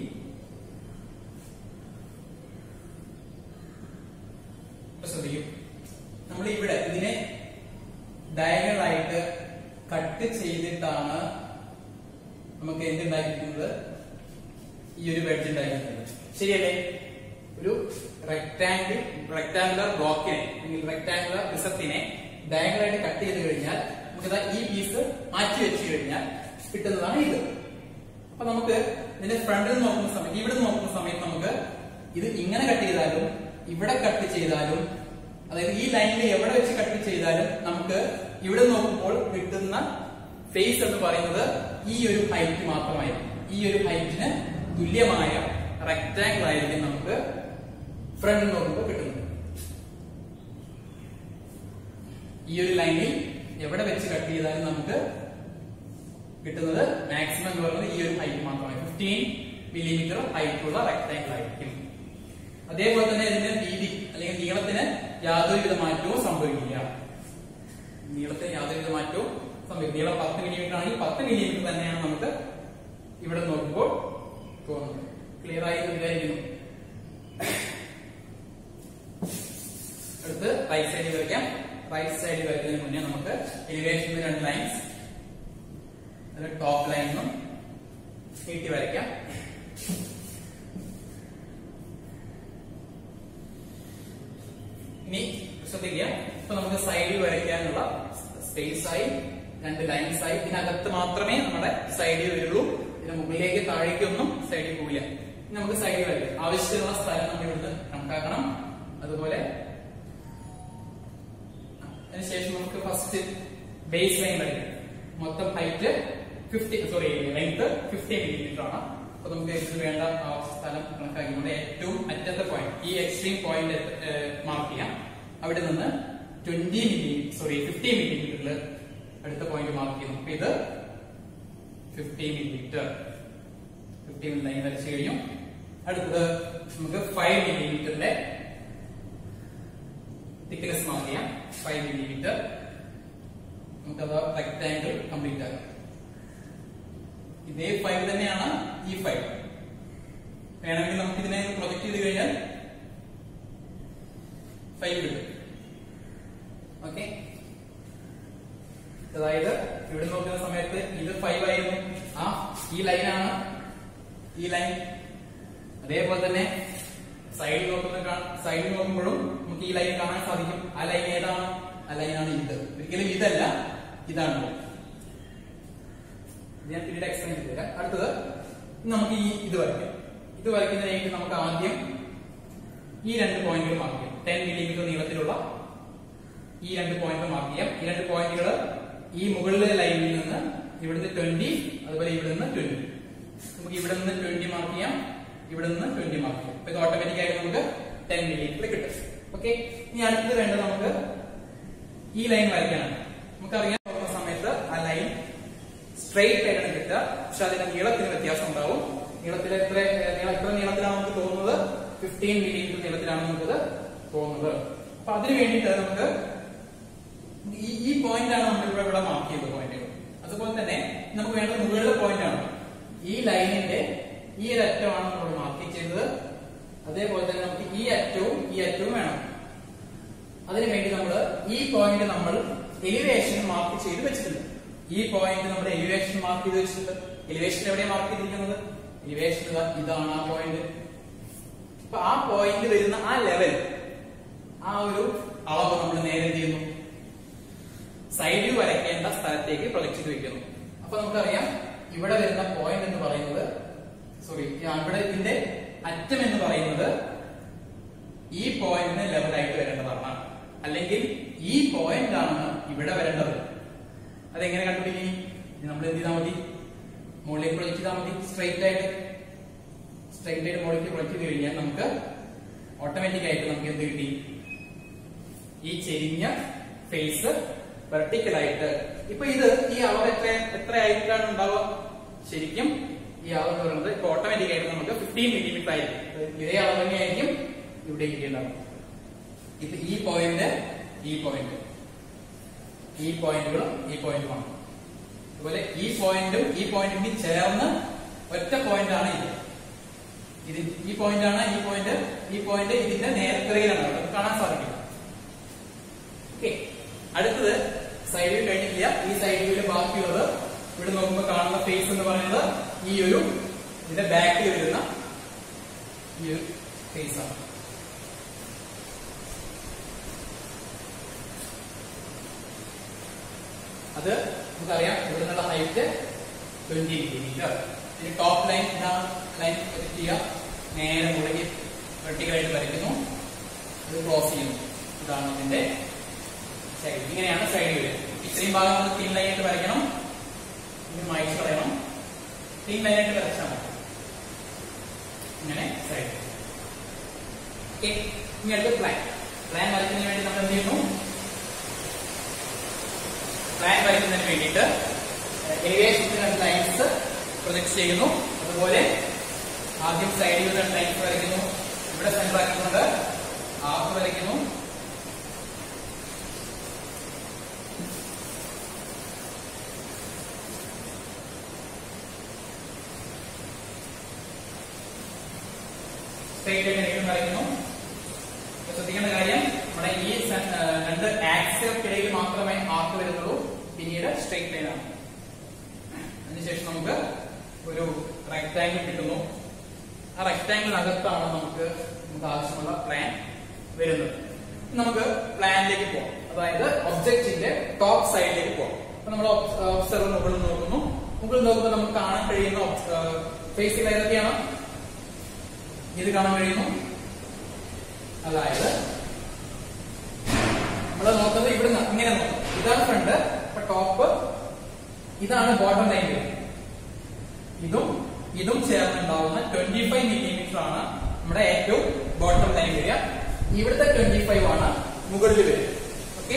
ഇപ്പൊ ശ്രദ്ധിക്കും നമ്മൾ ഇവിടെ ഇതിനെ ഡയഗണൽ ആയിട്ട് കട്ട് ചെയ്തിട്ടാണ് നമുക്ക് എന്തുണ്ടാക്കിയിരിക്കുന്നത് ഈ ഒരു വെഡ്ജ് ഉണ്ടാക്കിയിരിക്കുന്നത് ശരിയല്ലേ ഒരു റെക്ടാംഗിൾ റെക്ടാംഗുലർ ബ്ലോക്കിനെ അല്ലെങ്കിൽ റെക്ടാംഗുലർ പ്രിസത്തിനെ ഡയഗണൽ ആയിട്ട് കട്ട് ചെയ്ത് കഴിഞ്ഞാൽ നമുക്കിതാ ഈ പീസ് മാറ്റി വെച്ച് കഴിഞ്ഞാൽ കിട്ടുന്നതാണ് ഇത് അപ്പൊ നമുക്ക് ഇതിന്റെ ഫ്രണ്ടിൽ നോക്കുന്ന സമയത്ത് ഇവിടെ നോക്കുന്ന സമയത്ത് നമുക്ക് ഇത് ഇങ്ങനെ കട്ട് ചെയ്താലും ഇവിടെ കട്ട് ചെയ്താലും അതായത് ഈ ലൈനിൽ എവിടെ വെച്ച് കട്ട് ചെയ്താലും നമുക്ക് ഇവിടെ നോക്കുമ്പോൾ കിട്ടുന്ന ഫേസ് എന്ന് പറയുന്നത് ഈ ഒരു ഹൈറ്റ് മാത്രമായിരിക്കും ഈ ഒരു ഹൈറ്റിന് തുല്യമായ റെക്ടാങ്കിൾ ആയിരിക്കും നമുക്ക് ഫ്രണ്ട് നോക്കുമ്പോൾ കിട്ടുന്നത് ഈ ഒരു ലൈനിൽ എവിടെ വെച്ച് കട്ട് ചെയ്താലും നമുക്ക് കിട്ടുന്നത് മാക്സിമം എന്ന് പറയുന്നത് ഈ ഒരു ഹൈറ്റ് മാത്രമാണ് ഫിഫ്റ്റീൻ മില്ലിമീറ്റർ ഹൈറ്റ് ഉള്ള റെക്ടാങ്കിൾ ആയിരിക്കും അതേപോലെ തന്നെ ഇതിന്റെ വീതി അല്ലെങ്കിൽ നീളത്തിന് യാതൊരുവിധ മാറ്റവും സംഭവിക്കില്ല നീളത്തിന് യാതൊരുവിധ മാറ്റവും സംഭവിക്കും നീളം പത്ത് മില്ലിമീറ്റർ ആണെങ്കിൽ പത്ത് മില്ലിമീറ്റർ തന്നെയാണ് നമുക്ക് ഇവിടെ നോക്കുമ്പോൾ തോന്നുന്നത് ക്ലിയർ ആയി എന്ന് വിചാരിക്കുന്നു അടുത്ത് റൈറ്റ് സൈഡിൽ വരയ്ക്കാം റൈറ്റ് സൈഡിൽ വരുന്നതിന് മുന്നേ നമുക്ക് എലിവേഷനിൽ രണ്ട് ലൈൻസ് അതിൽ ടോപ്പ് ലൈനും നീട്ടി വരയ്ക്കാം ഇനി ശ്രദ്ധിക്കുക ഇപ്പൊ നമുക്ക് സൈഡിൽ വരയ്ക്കാനുള്ള സ്പേസ് ആയി രണ്ട് ലൈൻസ് ആയി ഇതിനകത്ത് മാത്രമേ നമ്മുടെ സൈഡിൽ വരുള്ളൂ ഇതിന് മുകളിലേക്ക് താഴേക്കൊന്നും സൈഡിൽ പോവില്ല ഇനി നമുക്ക് സൈഡിൽ വരയ്ക്കാം ആവശ്യത്തിനുള്ള സ്ഥലം നമ്മൾ ഇവിടുന്ന് കണക്കാക്കണം അതുപോലെ അതിനുശേഷം നമുക്ക് ഫസ്റ്റ് ബേസ് ലൈൻ വരയ്ക്കാം മൊത്തം height fifty sorry length fifty millimetre ആണ് അപ്പൊ നമുക്ക് ഇതിന് വേണ്ട ആ സ്ഥലം കണക്കാക്കി നമ്മുടെ ഏറ്റവും അറ്റത്തെ പോയിന്റ് ഈ എക്സ്ട്രീം പോയിന്റ് മാർക്ക് ചെയ്യാം അവിടെ നിന്ന് ട്വന്റി മില്ലി സോറി ഫിഫ്റ്റി മില്ലിമീറ്ററിൽ അടുത്ത പോയിന്റ് മാർക്ക് ചെയ്യുന്നു അപ്പൊ ഇത് ഫിഫ്റ്റി മില്ലിമീറ്റർ ഫിഫ്റ്റി ലൈൻ വരച്ചു കഴിഞ്ഞു അടുത്തത് നമുക്ക് ഫൈവ് മില്ലിമീറ്ററിന്റെ തിക്നെസ് മാർക്ക് ചെയ്യാം ഫൈവ് മില്ലിമീറ്റർ നമുക്കത് റെക്ടാങ്കിൾ കംപ്ലീറ്റ് ആക്കാം ഇതേ ഫൈവ് തന്നെയാണ് ഈ ഫൈവ് വേണമെങ്കിൽ നമുക്ക് ഇതിനെ പ്രൊജക്ട് ചെയ്ത് കഴിഞ്ഞാൽ ഫൈവ് കിട്ടും ഓക്കെ അതായത് ഇവിടെ നോക്കുന്ന സമയത്ത് ഇത് ഫൈവ് ആയിരുന്നു ആ ഈ ലൈനാണ് ഈ ലൈൻ അതേപോലെ തന്നെ സൈഡിൽ നോക്കുന്ന സൈഡിൽ നോക്കുമ്പോഴും നമുക്ക് ഈ ലൈൻ കാണാൻ സാധിക്കും ആ ലൈൻ ഏതാണ് ആ ലൈനാണ് ഇത് ഒരിക്കലും ഇതല്ല ഇതാണ് ഇത് ഞാൻ പിന്നീട് എക്സ്പ്ലെയിൻ ചെയ്തു തരാം അടുത്തത് നമുക്ക് ഈ ഇത് വരയ്ക്കാം ഇത് വരയ്ക്കുന്നതിനായിട്ട് നമുക്ക് ആദ്യം ഈ രണ്ട് പോയിന്റുകൾ മാർക്ക് ചെയ്യാം ടെൻ മില്ലിമീറ്റർ നീളത്തിലുള്ള ഈ രണ്ട് പോയിന്റ് മാർക്ക് ചെയ്യാം ഈ രണ്ട് പോയിന്റുകൾ ഈ മുകളിലെ ലൈനിൽ നിന്ന് ഇവിടുന്ന് ട്വന്റി അതുപോലെ ഇവിടെ നിന്ന് ട്വന്റി നമുക്ക് ഇവിടെ നിന്ന് ട്വന്റി മാർക്ക് ചെയ്യാം ഇവിടെ നിന്ന് ട്വന്റി മാർക്ക് ചെയ്യാം അപ്പൊ ഇത് ഓട്ടോമാറ്റിക് ആയിട്ട് നമുക്ക് ടെൻ മില്ലിമീറ്റർ കിട്ടും ഓക്കെ ഇനി അടുത്തത് വേണ്ടത് നമുക്ക് ഈ ലൈൻ വരയ്ക്കാനാണ് നമുക്കറിയാൻ പോകുന്ന സമയത്ത് ആ ലൈൻ സ്ട്രെയിറ്റ് ആയിട്ടാണ് കിട്ടുക പക്ഷെ അതിന്റെ നീളത്തിന് വ്യത്യാസം ഉണ്ടാവും നീളത്തിൽ എത്ര നീളം എത്ര നീളത്തിലാണ് നമുക്ക് തോന്നുന്നത് ഫിഫ്റ്റീൻ മില്ലിമീറ്റർ നീളത്തിലാണ് നമുക്കത് തോന്നുന്നത് അപ്പൊ അതിന് വേണ്ടിയിട്ട് നമുക്ക് ഈ ഈ പോയിന്റ് ആണ് നമ്മൾ ഇവിടെ ഇവിടെ മാർക്ക് ചെയ്ത പോയിന്റുകൾ അതുപോലെ തന്നെ നമുക്ക് വേണ്ട മുകളിലെ പോയിന്റ് ആണ് ഈ ലൈനിന്റെ ഈ ഒരു അറ്റമാണ് നമ്മൾ മാർക്ക് ചെയ്തത് അതേപോലെ തന്നെ നമുക്ക് ഈ അറ്റവും ഈ അറ്റവും വേണം അതിനു വേണ്ടി നമ്മൾ ഈ പോയിന്റ് നമ്മൾ എലിവേഷൻ മാർക്ക് ചെയ്ത് വെച്ചിട്ടുണ്ട് ഈ പോയിന്റ് നമ്മുടെ എലിവേഷൻ മാർക്ക് ചെയ്ത് വെച്ചിട്ടുണ്ട് എലിവേഷൻ എവിടെ മാർക്ക് ചെയ്തിരിക്കുന്നത് എലിവേഷൻ ഇതാണ് ആ പോയിന്റ് അപ്പൊ ആ പോയിന്റ് വരുന്ന ആ ലെവൽ ആ ഒരു അളവ് നമ്മൾ നേരെ എന്ത് ചെയ്യുന്നു സൈഡിൽ വരയ്ക്കേണ്ട സ്ഥലത്തേക്ക് പ്രൊജക്ട് ചെയ്ത് വെക്കുന്നു അപ്പൊ നമുക്കറിയാം ഇവിടെ വരുന്ന പോയിന്റ് എന്ന് പറയുന്നത് സോറി ഇവിടെ ഇതിന്റെ അറ്റം എന്ന് പറയുന്നത് ഈ പോയിന്റിന് ലെവലായിട്ട് വരേണ്ടതാണ് അല്ലെങ്കിൽ ഈ പോയിന്റ് ആണ് ഇവിടെ വരേണ്ടത് അതെങ്ങനെ കണ്ടുപിടിക്കും ഇനി നമ്മൾ എന്ത് ചെയ്താൽ മതി മുകളിലേക്ക് പ്രൊജക്ട് ചെയ്താൽ മതി സ്ട്രൈറ്റ് ആയിട്ട് സ്ട്രൈറ്റ് ആയിട്ട് മുകളിലേക്ക് പ്രൊജക്ട് ചെയ്ത് കഴിഞ്ഞാൽ നമുക്ക് ഓട്ടോമാറ്റിക് ആയിട്ട് നമുക്ക് എന്ത് കിട്ടി ഈ ചെരിഞ്ഞ ഫേസ് വെർട്ടിക്കൽ ആയിട്ട് ഇപ്പൊ ഇത് ഈ അളവ് എത്ര എത്ര ആയിട്ടാണ് ഉണ്ടാവുക ശരിക്കും ഈ അളവ് എന്ന് പറയുന്നത് ഇപ്പൊ ഓട്ടോമാറ്റിക് ആയിട്ട് നമുക്ക് ഫിഫ്റ്റീൻ മില്ലിമീറ്റർ ആയിരിക്കും ഇതേ അളവ് തന്നെയായിരിക്കും ഇവിടെ ഇരിക്കേണ്ടത് ഇപ്പൊ ഈ പോയിന്റ് ഈ പോയിന്റ് ഈ പോയിന്റുകളും ഈ പോയിന്റുമാണ് അതുപോലെ ഈ പോയിന്റും ഈ പോയിന്റും കൂടി ചേർന്ന് ഒറ്റ പോയിന്റ് ആണ് ഇത് ഇത് ഈ പോയിന്റ് ആണ് ഈ പോയിന്റ് ഈ പോയിന്റ് ഇതിന്റെ നേരത്തിറയിലാണ് നമുക്ക് കാണാൻ സാധിക്കും ഓക്കെ അടുത്തത് സൈഡിൽ കഴിഞ്ഞിട്ടില്ല ഈ സൈഡിൽ ബാക്കിയുള്ളത് ഇവിടെ നോക്കുമ്പോൾ കാണുന്ന ഫേസ് എന്ന് പറയുന്നത് ഈ ഒരു ഇതിന്റെ ബാക്കിൽ വരുന്ന ഈ ഒരു ഫേസ് ആണ് അത് നമുക്കറിയാം ഇവിടെ നിന്നുള്ള ഹൈറ്റ് ട്വന്റി മില്ലിമീറ്റർ ഇനി ടോപ്പ് ലൈൻ ഇതാ ലൈൻ പ്രൊജക്ട് ചെയ്യുക നേരെ മുകളിൽ വെർട്ടിക്കലായിട്ട് വരയ്ക്കുന്നു ഇത് ക്ലോസ് ചെയ്യുന്നു ഇതാണ് ഇതിന്റെ സൈഡ് ഇങ്ങനെയാണ് സൈഡ് വരിക ഇത്രയും ഭാഗം നമ്മൾ തിൻ ലൈൻ ആയിട്ട് വരയ്ക്കണം ഇത് മായ്ച്ചു കളയണം തിൻ ലൈൻ ആയിട്ട് വരച്ചാൽ മതി ഇങ്ങനെ സൈഡ് ഓക്കെ ഇനി അടുത്ത പ്ലാൻ പ്ലാൻ വരയ്ക്കുന്നതിന് വേണ്ടി നമ്മൾ എന്ത് ചെയ്യുന്നു പ്ലാൻ വരയ്ക്കുന്നതിന് വേണ്ടിയിട്ട് ഏവിയേഷത്തിന് ലൈൻസ് പ്രൊജക്ട് ചെയ്യുന്നു അതുപോലെ ആദ്യം സൈഡിൽ നിന്ന് ലൈൻസ് വരയ്ക്കുന്നു ഇവിടെ സെന്റർ ആക്കിക്കൊണ്ട് ആർക്ക് വരയ്ക്കുന്നു സ്ട്രേറ്റ് ലൈൻ വീണ്ടും വരയ്ക്കുന്നു അപ്പൊ ശ്രദ്ധിക്കേണ്ട കാര്യം നമ്മുടെ ഈ സ- ആ, രണ്ട് ആക്സിൽക്കിടയിൽ മാത്രമേ ആർക്ക് വരുന്നുള്ളൂ പിന്നീട് സ്ട്രേറ്റ് ലൈൻ ആണ് അതിനുശേഷം നമുക്ക് ഒരു റെക്ടാങ്കിൾ കിട്ടുന്നു ആ റെക്ടാങ്കിളിനകത്താണ് നമുക്ക് നമുക്ക് ആവശ്യമുള്ള പ്ലാൻ വരുന്നത് ഇനി നമുക്ക് പ്ലാനിലേക്ക് പോകാം അതായത് ഒബ്ജക്റ്റിന്റെ ടോപ്പ് സൈഡിലേക്ക് പോകാം അപ്പൊ നമ്മൾ ഒബ്സർവർ മുകളിൽ നോക്കുന്നു മുകളിൽ നോക്കുമ്പോൾ നമുക്ക് കാണാൻ കഴിയുന്ന ഫേസുകൾ ഏതൊക്കെയാണ് ഇത് കാണാൻ കഴിയുന്നു അതായത് നമ്മൾ നോക്കുന്നത് ഇവിടുന്ന് ഇങ്ങനെ നോക്കും ഇതാണ് ഫ്രണ്ട് അപ്പൊ ടോപ്പ് ഇതാണ് ബോട്ടം ലൈൻ ഇതും ഇതും ചേർന്നുണ്ടാവുന്ന ട്വന്റി ഫൈവ് മില്ലിമീറ്റർ ആണ് നമ്മുടെ ഏറ്റവും ബോട്ടം ലൈൻ വരിക ഇവിടുത്തെ ട്വന്റി ഫൈവ് ആണ് മുകളിൽ വരിക ഓക്കെ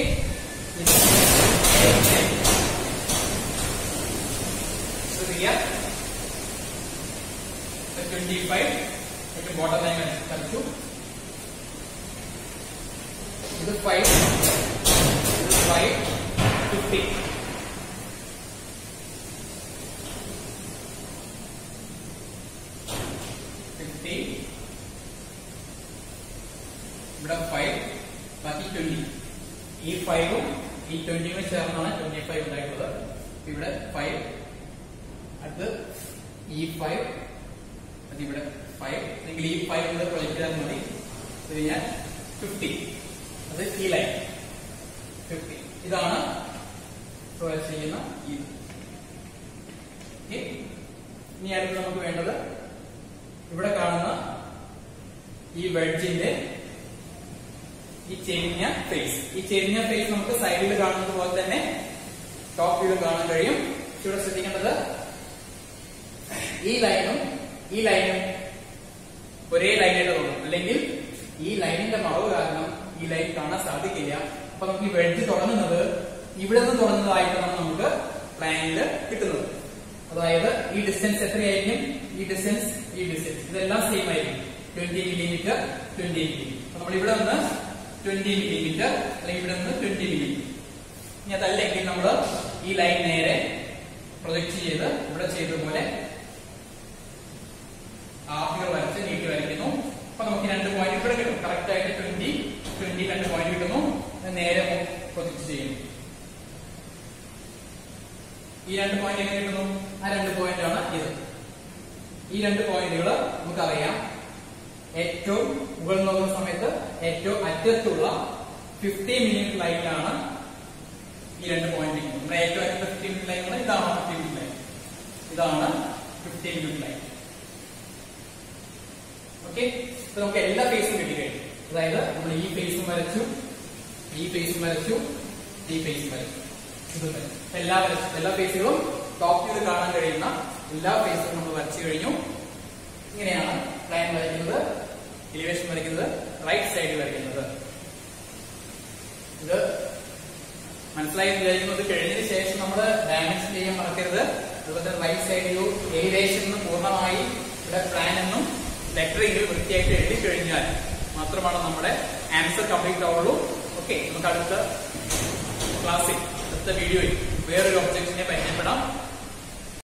ശ്രദ്ധിക്കുക ട്വന്റി ഫൈവ് ഏറ്റവും ബോട്ടം ലൈൻ കളിച്ചു ഇത് ഫൈവ് ഇത് ഫൈവ് ഫിഫ്റ്റി ഫിഫ്റ്റി ഇവിടെ ഫൈവ് ബാക്കി ട്വന്റി ഈ ഫൈവും ഈ ട്വന്റിയും ചേർന്നാണ് ട്വന്റി ഫൈവ് ഉണ്ടായിട്ടുള്ളത് ഇവിടെ ഫൈവ് അടുത്ത് ഈ ഫൈവ് അത് ഇവിടെ ഫൈവ് അല്ലെങ്കിൽ ഈ ഫൈവ് ഇവിടെ പ്രൊജക്ട് ചെയ്താൽ മതി ഇത് കഴിഞ്ഞാൽ ഫിഫ്റ്റി അത് ഈ ലൈൻ ഫിഫ്റ്റി ഇതാണ് പ്രൊജക്ട് ചെയ്യുന്ന ഇത് Okay? ഇനി അടുത്ത് നമുക്ക് വേണ്ടത് ഇവിടെ കാണുന്ന ഈ വെഡ്ജിന്റെ ഈ ചെരിഞ്ഞ ഫേസ് ഈ ചെരിഞ്ഞ ഫേസ് നമുക്ക് സൈഡിൽ കാണുന്നത് പോലെ തന്നെ ടോപ്പ് വ്യൂവിൽ കാണാൻ കഴിയും ഇവിടെ ശ്രദ്ധിക്കേണ്ടത് ഈ ലൈനും ഈ ലൈനും ഒരേ ലൈനായിട്ട് തോന്നും അല്ലെങ്കിൽ ഈ ലൈനിന്റെ മറവ് കാരണം ഈ ലൈൻ കാണാൻ സാധിക്കില്ല അപ്പൊ നമുക്ക് ഈ വെഡ്ജ് തുടങ്ങുന്നത് ഇവിടെ നിന്ന് തുടങ്ങുന്നതായിട്ടാണ് നമുക്ക് പ്ലാനിൽ കിട്ടുന്നത് അതായത് ഈ ഡിസ്റ്റൻസ് എത്രയായിരിക്കും ഈ ഡിസ്റ്റൻസ് ഈ ഡിസ്റ്റൻസ് ഇതെല്ലാം സെയിം ആയിരിക്കും ട്വന്റി മില്ലിമീറ്റർ ട്വന്റി മില്ലിമീറ്റർ അപ്പൊ നമ്മൾ ഇവിടെ നിന്ന് ട്വന്റി മില്ലിമീറ്റർ അല്ലെങ്കിൽ ഇവിടെ നിന്ന് ട്വന്റി മില്ലിമീറ്റർ ഇനി അതല്ലെങ്കിൽ നമ്മൾ ഈ ലൈൻ നേരെ പ്രൊജക്ട് ചെയ്ത് ഇവിടെ ചെയ്തതുപോലെ ആഫുകൾ വരച്ച് നീട്ടി വരയ്ക്കുന്നു അപ്പൊ നമുക്ക് രണ്ട് പോയിന്റ് ഇവിടെ കിട്ടും കറക്റ്റ് ആയിട്ട് ട്വന്റി ട്വന്റി രണ്ട് പോയിന്റ് കിട്ടുന്നു അത് നേരെ പ്രൊജക്ട് ചെയ്യുന്നു ഈ രണ്ട് പോയിന്റ് എങ്ങനെ കിട്ടുന്നു ആ രണ്ട് പോയിന്റ് ആണ് ഇത് ഈ രണ്ട് പോയിന്റുകൾ നമുക്കറിയാം ഏറ്റവും മുകളിൽ നോക്കുന്ന സമയത്ത് ഏറ്റവും അറ്റത്തുള്ള ഫിഫ്റ്റി മിനിറ്റ് ലൈനിലാണ് ഈ രണ്ട് പോയിന്റ് നമ്മുടെ ഏറ്റവും അറ്റത്തെ ഫിഫ്റ്റി മിനിറ്റ് ലൈൻ ഇതാണ് ഫിഫ്റ്റി മിനിറ്റ് ലൈൻ ഇതാണ് ഫിഫ്റ്റി മിനിറ്റ് ലൈൻ ഓക്കെ ഇപ്പൊ നമുക്ക് എല്ലാ ഫേസും കിട്ടി കഴിഞ്ഞു അതായത് നമ്മൾ ഈ ഫേസും വരച്ചു ഈ ഫേസും വരച്ചു ഈ ഫേസും വരച്ചു ഇത് വരച്ചു എല്ലാ വരച്ചു എല്ലാ ഫേസുകളും ടോപ്പ് വ്യൂ കാണാൻ കഴിയുന്ന എല്ലാ ഫേസും നമ്മൾ വരച്ചു കഴിഞ്ഞു ഇങ്ങനെയാണ് പ്ലാൻ വരയ്ക്കുന്നത് എലിവേഷൻ വരയ്ക്കുന്നത് റൈറ്റ് സൈഡിൽ വരയ്ക്കുന്നത് ഇത് മനസ്സിലായി എന്ന് വിചാരിക്കുന്നത് കഴിഞ്ഞതിന് ശേഷം നമ്മൾ ഡയമെൻഷൻ ചെയ്യാൻ മറക്കരുത് അതുപോലെ തന്നെ റൈറ്റ് സൈഡ് വ്യൂ ഏകദേശം എന്ന് പൂർണ്ണമായി ഇവിടെ പ്ലാൻ എന്നും ലെറ്ററിംഗിൽ വൃത്തിയായിട്ട് എഴുതി കഴിഞ്ഞാൽ മാത്രമാണ് നമ്മുടെ ആൻസർ കംപ്ലീറ്റ് ആവുള്ളൂ ഓക്കെ നമുക്ക് അടുത്ത ക്ലാസ്സിൽ അടുത്ത വീഡിയോയിൽ വേറൊരു ഒബ്ജക്റ്റിനെ പരിചയപ്പെടാം